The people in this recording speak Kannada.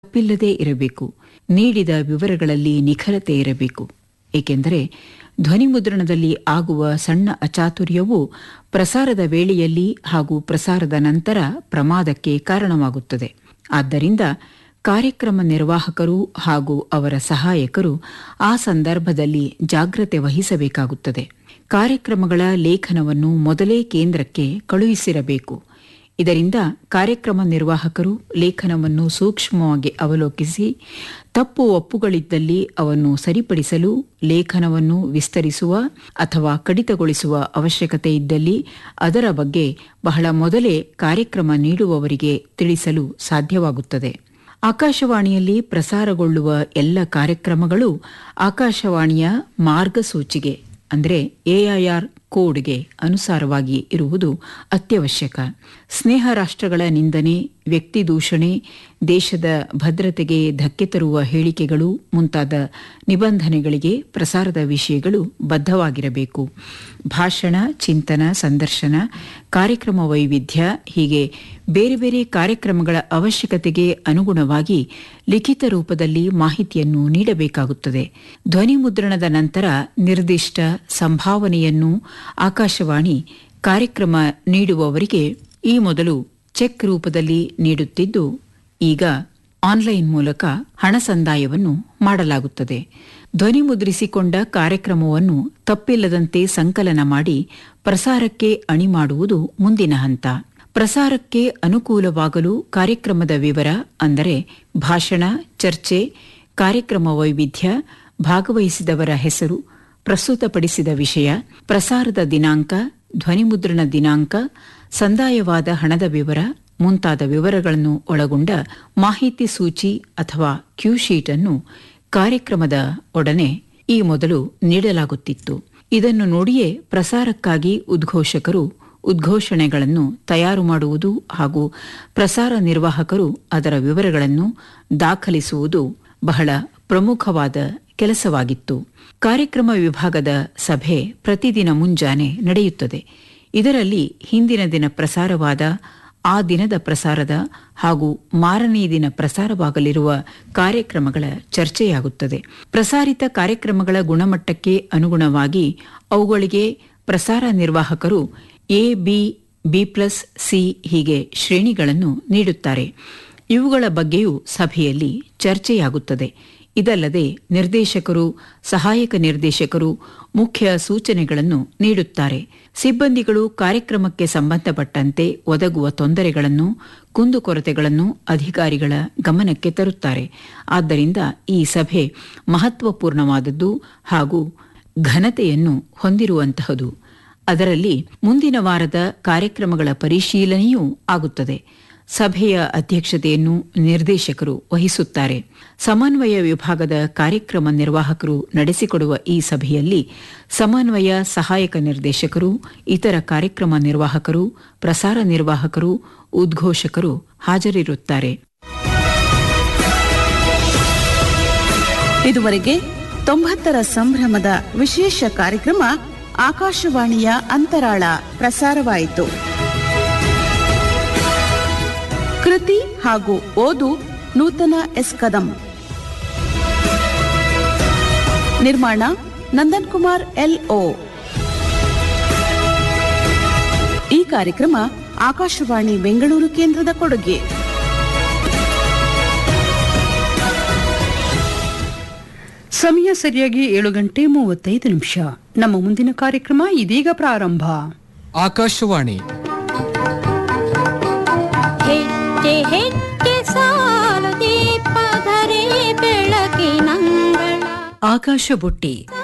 ತಪ್ಪಿಲ್ಲದೇ ಇರಬೇಕು ನೀಡಿದ ವಿವರಗಳಲ್ಲಿ ನಿಖರತೆ ಇರಬೇಕು ಏಕೆಂದರೆ ಧ್ವನಿಮುದ್ರಣದಲ್ಲಿ ಆಗುವ ಸಣ್ಣ ಅಚಾತುರ್ಯವೂ ಪ್ರಸಾರದ ವೇಳೆಯಲ್ಲಿ ಹಾಗೂ ಪ್ರಸಾರದ ನಂತರ ಪ್ರಮಾದಕ್ಕೆ ಕಾರಣವಾಗುತ್ತದೆ ಆದ್ದರಿಂದ ಕಾರ್ಯಕ್ರಮ ನಿರ್ವಾಹಕರು ಹಾಗೂ ಅವರ ಸಹಾಯಕರು ಆ ಸಂದರ್ಭದಲ್ಲಿ ಜಾಗ್ರತೆ ವಹಿಸಬೇಕಾಗುತ್ತದೆ ಕಾರ್ಯಕ್ರಮಗಳ ಲೇಖನವನ್ನು ಮೊದಲೇ ಕೇಂದ್ರಕ್ಕೆ ಕಳುಹಿಸಿರಬೇಕು ಇದರಿಂದ ಕಾರ್ಯಕ್ರಮ ನಿರ್ವಾಹಕರು ಲೇಖನವನ್ನು ಸೂಕ್ಷ್ಮವಾಗಿ ಅವಲೋಕಿಸಿ ತಪ್ಪು ಒಪ್ಪುಗಳಿದ್ದಲ್ಲಿ ಅವನ್ನು ಸರಿಪಡಿಸಲು ಲೇಖನವನ್ನು ವಿಸ್ತರಿಸುವ ಅಥವಾ ಕಡಿತಗೊಳಿಸುವ ಅವಶ್ಯಕತೆ ಇದ್ದಲ್ಲಿ ಅದರ ಬಗ್ಗೆ ಬಹಳ ಮೊದಲೇ ಕಾರ್ಯಕ್ರಮ ನೀಡುವವರಿಗೆ ತಿಳಿಸಲು ಸಾಧ್ಯವಾಗುತ್ತದೆ ಆಕಾಶವಾಣಿಯಲ್ಲಿ ಪ್ರಸಾರಗೊಳ್ಳುವ ಎಲ್ಲ ಕಾರ್ಯಕ್ರಮಗಳು ಆಕಾಶವಾಣಿಯ ಮಾರ್ಗಸೂಚಿಗೆ ಅಂದರೆ ಎಐಆರ್ ಕೋಡ್ಗೆ ಅನುಸಾರವಾಗಿ ಇರುವುದು ಅತ್ಯವಶ್ಯಕ ಸ್ನೇಹ ರಾಷ್ಟ್ರಗಳ ನಿಂದನೆ ವ್ಯಕ್ತಿ ದೂಷಣೆ ದೇಶದ ಭದ್ರತೆಗೆ ಧಕ್ಕೆ ತರುವ ಹೇಳಿಕೆಗಳು ಮುಂತಾದ ನಿಬಂಧನೆಗಳಿಗೆ ಪ್ರಸಾರದ ವಿಷಯಗಳು ಬದ್ಧವಾಗಿರಬೇಕು ಭಾಷಣ ಚಿಂತನ ಸಂದರ್ಶನ ಕಾರ್ಯಕ್ರಮ ವೈವಿಧ್ಯ ಹೀಗೆ ಬೇರೆ ಬೇರೆ ಕಾರ್ಯಕ್ರಮಗಳ ಅವಶ್ಯಕತೆಗೆ ಅನುಗುಣವಾಗಿ ಲಿಖಿತ ರೂಪದಲ್ಲಿ ಮಾಹಿತಿಯನ್ನು ನೀಡಬೇಕಾಗುತ್ತದೆ ಧ್ವನಿ ಮುದ್ರಣದ ನಂತರ ನಿರ್ದಿಷ್ಟ ಸಂಭಾವನೆಯನ್ನು ಆಕಾಶವಾಣಿ ಕಾರ್ಯಕ್ರಮ ನೀಡುವವರಿಗೆ ಈ ಮೊದಲು ಚೆಕ್ ರೂಪದಲ್ಲಿ ನೀಡುತ್ತಿದ್ದು ಈಗ ಆನ್ಲೈನ್ ಮೂಲಕ ಹಣ ಸಂದಾಯವನ್ನು ಮಾಡಲಾಗುತ್ತದೆ ಧ್ವನಿ ಮುದ್ರಿಸಿಕೊಂಡ ಕಾರ್ಯಕ್ರಮವನ್ನು ತಪ್ಪಿಲ್ಲದಂತೆ ಸಂಕಲನ ಮಾಡಿ ಪ್ರಸಾರಕ್ಕೆ ಅಣಿ ಮಾಡುವುದು ಮುಂದಿನ ಹಂತ ಪ್ರಸಾರಕ್ಕೆ ಅನುಕೂಲವಾಗಲು ಕಾರ್ಯಕ್ರಮದ ವಿವರ ಅಂದರೆ ಭಾಷಣ ಚರ್ಚೆ ಕಾರ್ಯಕ್ರಮ ವೈವಿಧ್ಯ ಭಾಗವಹಿಸಿದವರ ಹೆಸರು ಪ್ರಸ್ತುತಪಡಿಸಿದ ವಿಷಯ ಪ್ರಸಾರದ ದಿನಾಂಕ ಧ್ವನಿಮುದ್ರಣ ದಿನಾಂಕ ಸಂದಾಯವಾದ ಹಣದ ವಿವರ ಮುಂತಾದ ವಿವರಗಳನ್ನು ಒಳಗೊಂಡ ಮಾಹಿತಿ ಸೂಚಿ ಅಥವಾ ಕ್ಯೂ ಶೀಟ್ ಅನ್ನು ಕಾರ್ಯಕ್ರಮದ ಒಡನೆ ಈ ಮೊದಲು ನೀಡಲಾಗುತ್ತಿತ್ತು ಇದನ್ನು ನೋಡಿಯೇ ಪ್ರಸಾರಕ್ಕಾಗಿ ಉದ್ಘೋಷಕರು ಉದ್ಘೋಷಣೆಗಳನ್ನು ತಯಾರು ಮಾಡುವುದು ಹಾಗೂ ಪ್ರಸಾರ ನಿರ್ವಾಹಕರು ಅದರ ವಿವರಗಳನ್ನು ದಾಖಲಿಸುವುದು ಬಹಳ ಪ್ರಮುಖವಾದ ಕೆಲಸವಾಗಿತ್ತು ಕಾರ್ಯಕ್ರಮ ವಿಭಾಗದ ಸಭೆ ಪ್ರತಿದಿನ ಮುಂಜಾನೆ ನಡೆಯುತ್ತದೆ ಇದರಲ್ಲಿ ಹಿಂದಿನ ದಿನ ಪ್ರಸಾರವಾದ ಆ ದಿನದ ಪ್ರಸಾರದ ಹಾಗೂ ಮಾರನೇ ದಿನ ಪ್ರಸಾರವಾಗಲಿರುವ ಕಾರ್ಯಕ್ರಮಗಳ ಚರ್ಚೆಯಾಗುತ್ತದೆ ಪ್ರಸಾರಿತ ಕಾರ್ಯಕ್ರಮಗಳ ಗುಣಮಟ್ಟಕ್ಕೆ ಅನುಗುಣವಾಗಿ ಅವುಗಳಿಗೆ ಪ್ರಸಾರ ನಿರ್ವಾಹಕರು A B B plus C ಹೀಗೆ ಶ್ರೇಣಿಗಳನ್ನು ನೀಡುತ್ತಾರೆ ಇವುಗಳ ಬಗ್ಗೆಯೂ ಸಭೆಯಲ್ಲಿ ಚರ್ಚೆಯಾಗುತ್ತದೆ ಇದಲ್ಲದೆ ನಿರ್ದೇಶಕರು ಸಹಾಯಕ ನಿರ್ದೇಶಕರು ಮುಖ್ಯ ಸೂಚನೆಗಳನ್ನು ನೀಡುತ್ತಾರೆ ಸಿಬ್ಬಂದಿಗಳು ಕಾರ್ಯಕ್ರಮಕ್ಕೆ ಸಂಬಂಧಪಟ್ಟಂತೆ ಒದಗುವ ತೊಂದರೆಗಳನ್ನು ಕುಂದುಕೊರತೆಗಳನ್ನು ಅಧಿಕಾರಿಗಳ ಗಮನಕ್ಕೆ ತರುತ್ತಾರೆ ಆದ್ದರಿಂದ ಈ ಸಭೆ ಮಹತ್ವಪೂರ್ಣವಾದದ್ದು ಹಾಗೂ ಘನತೆಯನ್ನು ಹೊಂದಿರುವಂತಹದು ಅದರಲ್ಲಿ ಮುಂದಿನ ವಾರದ ಕಾರ್ಯಕ್ರಮಗಳ ಪರಿಶೀಲನೆಯೂ ಆಗುತ್ತದೆ ಸಭೆಯ ಅಧ್ಯಕ್ಷತೆಯನ್ನು ನಿರ್ದೇಶಕರು ವಹಿಸುತ್ತಾರೆ ಸಮನ್ವಯ ವಿಭಾಗದ ಕಾರ್ಯಕ್ರಮ ನಿರ್ವಾಹಕರು ನಡೆಸಿಕೊಡುವ ಈ ಸಭೆಯಲ್ಲಿ ಸಮನ್ವಯ ಸಹಾಯಕ ನಿರ್ದೇಶಕರು ಇತರ ಕಾರ್ಯಕ್ರಮ ನಿರ್ವಾಹಕರು ಪ್ರಸಾರ ನಿರ್ವಾಹಕರು ಉದ್ಘೋಷಕರು ಹಾಜರಿರುತ್ತಾರೆ ಇದುವರೆಗೆ ತೊಂಬತ್ತರ ಸಂಭ್ರಮದ ವಿಶೇಷ ಕಾರ್ಯಕ್ರಮ ಆಕಾಶವಾಣಿಯ ಅಂತರಾಳ ಪ್ರಸಾರವಾಯಿತು ಕೃತಿ ಹಾಗೂ ಓದು ನೂತನ ಎಸ್ ಕದಂ ನಿರ್ಮಾಣ ನಂದನ್ ಕುಮಾರ್ ಎಲ್ ಓ ಈ ಕಾರ್ಯಕ್ರಮ ಆಕಾಶವಾಣಿ ಬೆಂಗಳೂರು ಕೇಂದ್ರದ ಕೊಡುಗೆ ಸಮಯ ಸರಿಯಾಗಿ ಏಳು ಗಂಟೆ ಮೂವತ್ತೈದು ನಿಮಿಷ ನಮ್ಮ ಮುಂದಿನ ಕಾರ್ಯಕ್ರಮ ಇದೀಗ ಪ್ರಾರಂಭ ಆಕಾಶವಾಣಿ ಹೆಜ್ಜೆ ಹೆಜ್ಜೆ ಸಾಲು ದೀಪಧರೆ ಬೆಳಕಿನಂಗಳ ಆಕಾಶ ಬುಟ್ಟಿ